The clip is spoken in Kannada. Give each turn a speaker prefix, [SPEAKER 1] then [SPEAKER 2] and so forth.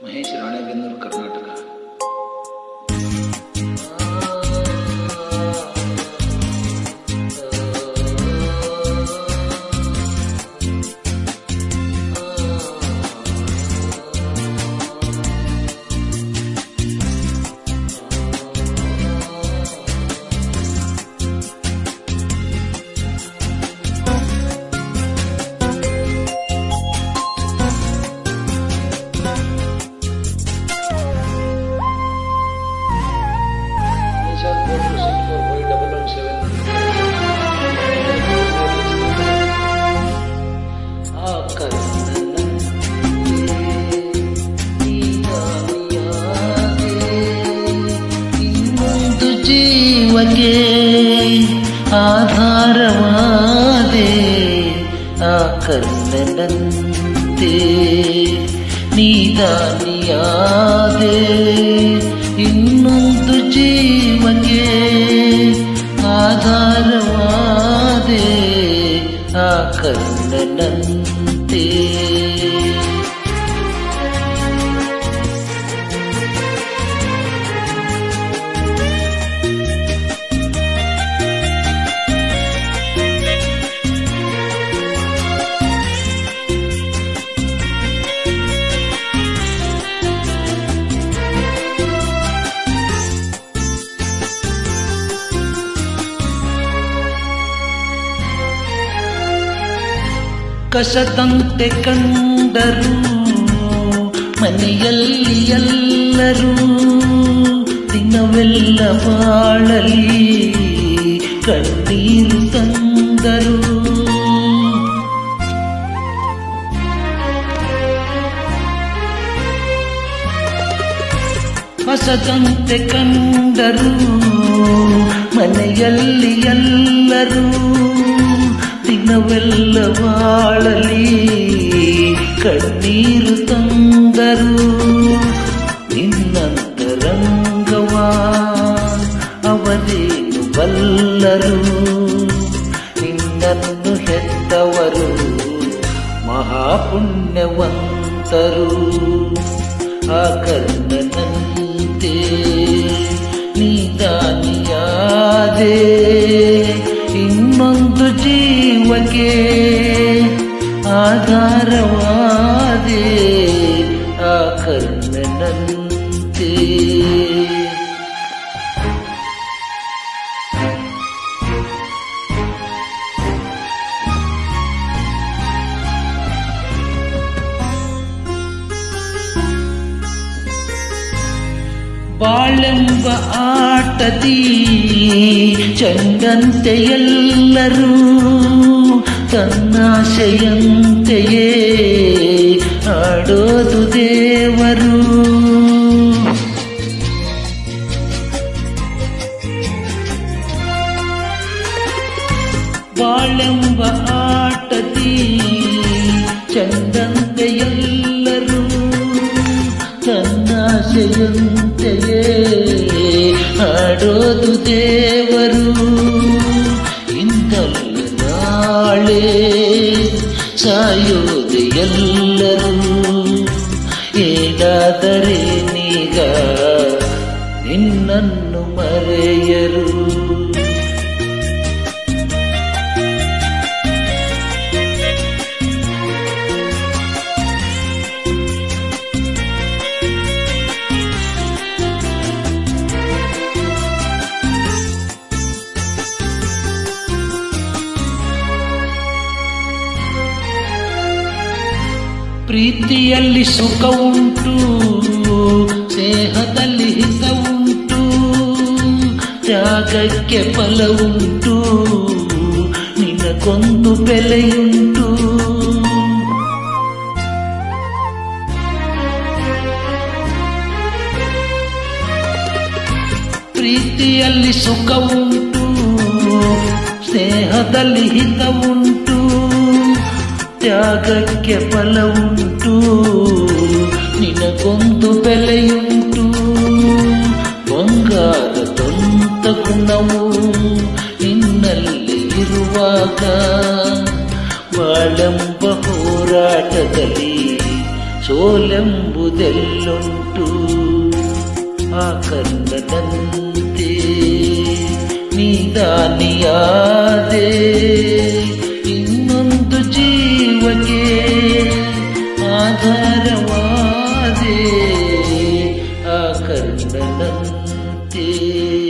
[SPEAKER 1] Mahesh Ranebennur Karnataka Nishant four two six four five double one seven ಆ
[SPEAKER 2] ಇನ್ನೊಂದು ಜೀವಕ್ಕೆ ಆಧಾರವಾದೆ ಆ ಕರ್ಣನಂತೆ ನೀದಾನಿಯಾದೆ ಇನ್ನೊಂದು ಜೀವಕ್ಕೆ ಆಧಾರವಾದೆ ಆ ಕರ್ಣನಂತೆ ಕಸದಂತೆ ಕಂಡರು ಮನೆಯಲ್ಲಿ ಎಲ್ಲರೂ ದಿನವೆಲ್ಲ ಬಾಳಲಿ ಕಣ್ಣೀರು ತಂದರು ಹೊಸದಂತೆ ಕಂಡರು ಮನೆಯಲ್ಲಿ ಎಲ್ಲರೂ ದಿನವೆಲ್ಲ ಬಾಳಲಿ ಕಣ್ಣೀರು ತಂದರು ನಿನ್ನಂತರಂಗವ ಅವರೇನು ಬಲ್ಲರು ನಿನ್ನನ್ನು ಹೆತ್ತವರು ಮಹಾಪುಣ್ಯವಂತರು ಆ ಕರ್ಣನಂತೆ ನೀದಾನಿಯಾದೆ ಇನ್ನೊಂದು ಜೀವಕ್ಕೆ ಆಧಾರವಾದೆ ಆ ಕರ್ಣನಂತೆ ಬಾಳೆಂಬ ಆಟದಿ ಚಂದಂತೆ ಎಲ್ಲರೂ ತನ್ನಾಶೆಯಂತೆಯೇ ಆಡೋದು ದೇವರು ಬಾಳೆಂಬ ಆಟದಿ ಚಂದಂತೆ ಎಲ್ಲರೂ ತನ್ನಾಶೆಯಂತೆಯೇ ಆಡೋದು ದೇವರು ಇಂದಲ್ಲ ನಾಳೆ ಸಾಯೋದು ಎಲ್ಲರೂ ಹೇಗಾದರೆ ನೀಗ ನಿನ್ನನ್ನು ಮರೆಯರು ಪ್ರೀತಿಯಲ್ಲಿ ಸುಖ ಉಂಟು ಸ್ನೇಹದಲ್ಲಿ ಹಿತ ಉಂಟು ತ್ಯಾಗಕ್ಕೆ ಫಲ ಉಂಟು ನಿನಗೊಂದು ಬೆಲೆಯುಂಟು ಪ್ರೀತಿಯಲ್ಲಿ ಸುಖ ಉಂಟು ಸ್ನೇಹದಲ್ಲಿ ಹಿತ ಉಂಟು ತ್ಯಾಗಕ್ಕೆ ಫಲ ಉಂಟು ನಿನಗೊಂದು ಬೆಲೆಯುಂಟು ಬಂಗಾರ ದಂತ ಗುಣವು ನಿನ್ನಲ್ಲಿ ಇರುವಾಗ ಬಾಳೆಂಬ ಹೋರಾಟದಲ್ಲಿ ಸೋಲೆಂಬ ಎಂಬುದೆಲ್ಲುಂಟು ಆ ಕರ್ಣನಂತೆ ನೀದಾನಿಯಾದೆ ಇನ್ನೊಂದು ಜೀವಕ್ಕೆ ಆಧಾರವಾದೆ ಆ ಕರ್ಣನಂತೆ